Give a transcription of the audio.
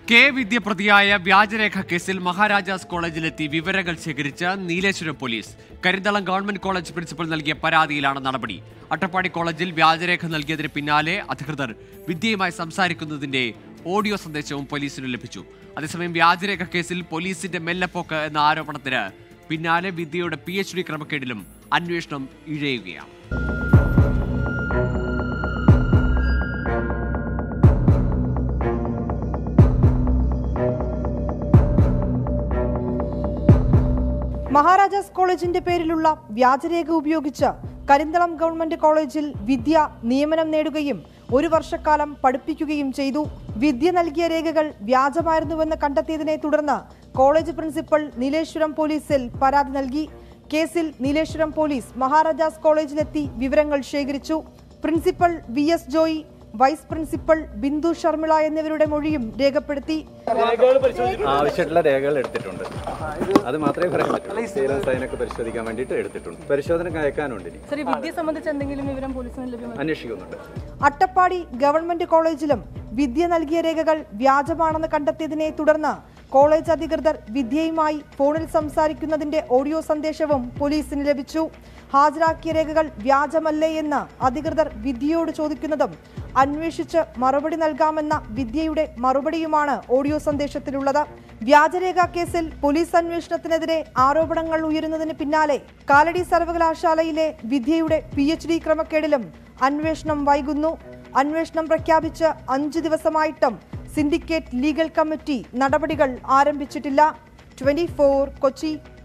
K വിദ്യ പ്രതിയായ വ്യാജരേഖ കേസിൽ മഹാരാജാസ് കോളേജിലെത്തി വിവരങ്ങൾ ശേഖരിച്ച Nileshwaram police Karinthalam government college principal നൽകിയ പരാതിയിലാണ് നടപടി അട്ടപ്പാടി കോളേജിൽ വ്യാജരേഖ നൽകിയതിന് പിന്നാലെ അധികൃതർ വിദ്യയുമായി സംസാരിക്കുന്നതിന്റെ ഓഡിയോ സന്ദേശവും പോലീസിന് ലഭിച്ചു അതേസമയം വ്യാജരേഖ കേസിൽ പോലീസിന്റെ മെല്ലപ്പോക്ക് എന്ന ആരോപണത്തിന് പിന്നാലെ വിദ്യയുടെ പി എച്ച് ഡി ക്രമക്കേടിലും അന്വേഷണം ഇഴയുകയാണ് മഹാരാജാസ് കോളേജിന്റെ പേരിലുള്ള വ്യാജരേഖ ഉപയോഗിച്ച് കരിന്തളം ഗവൺമെന്റ് കോളേജിൽ വിദ്യ നിയമനം നേടുകയും ഒരു വർഷക്കാലം പഠിപ്പിക്കുകയും ചെയ്തു വിദ്യ നൽകിയ രേഖകൾ വ്യാജമായിരുന്നുവെന്ന് കണ്ടെത്തിയതിനെ തുടർന്ന് കോളേജ് പ്രിൻസിപ്പൽ നീലേശ്വരം പോലീസിൽ പരാതി നൽകി കേസിൽ നീലേശ്വരം പോലീസ് മഹാരാജാസ് കോളേജിലെത്തി വിവരങ്ങൾ ശേഖരിച്ചു principal V S Joy vice principal Bindu Sharmila എന്നിവരുടെ മൊഴിയും രേഖപ്പെടുത്തി ആവശ്യമായിട്ടുള്ള രേഖകൾ എടുത്തിട്ടുണ്ട് അത് മാത്രമേ പറയാൻ പറ്റുള്ളൂ സീലം സൈനൊക്കെ പരിശോധിക്കാൻ വേണ്ടിയിട്ട് എടുത്തിട്ടുണ്ട് പരിശോധനയ്ക്ക് അയക്കാനുണ്ട് ഇനി സർ ഈ വിദ്യ സംബന്ധിച്ച് എന്തെങ്കിലും വിവരം പോലീസിന് ലഭ്യമായി അന്വേഷിക്കുന്നുണ്ട് അട്ടപ്പാടി ഗവൺമെന്റ് കോളേജിലും വിദ്യ നൽകിയ രേഖകൾ വ്യാജമാണെന്ന് കണ്ടെത്തിയതിനെ തുടർന്ന് കോളേജ് അധികൃതർ വിദ്യയുമായി ഫോണിൽ സംസാരിക്കുന്നതിന്റെ ഓഡിയോ സന്ദേശവും പോലീസിന് ലഭിച്ചു ഹാജരാക്കിയ രേഖകൾ വ്യാജമല്ലേ എന്ന് അധികൃതർ വിദ്യയോട് ചോദിക്കുന്നതും അന്വേഷിച്ച് മറുപടി നൽകാമെന്ന വിദ്യയുടെ മറുപടിയുമാണ് ഓഡിയോ സന്ദേശത്തിലുള്ളത് വ്യാജരേഖ കേസിൽ പോലീസ് അന്വേഷണത്തിനെതിരെ ആരോപണങ്ങൾ ഉയരുന്നതിന് പിന്നാലെ കാലടി സർവകലാശാലയിലെ വിദ്യയുടെ പി എച്ച് ഡി ക്രമക്കേടിലും അന്വേഷണം വൈകുന്നു അന്വേഷണം പ്രഖ്യാപിച്ച് അഞ്ചു ദിവസമായിട്ടും സിൻഡിക്കേറ്റ് ലീഗൽ കമ്മിറ്റി നടപടികൾ ആരംഭിച്ചിട്ടില്ല ട്വന്റി കൊച്ചി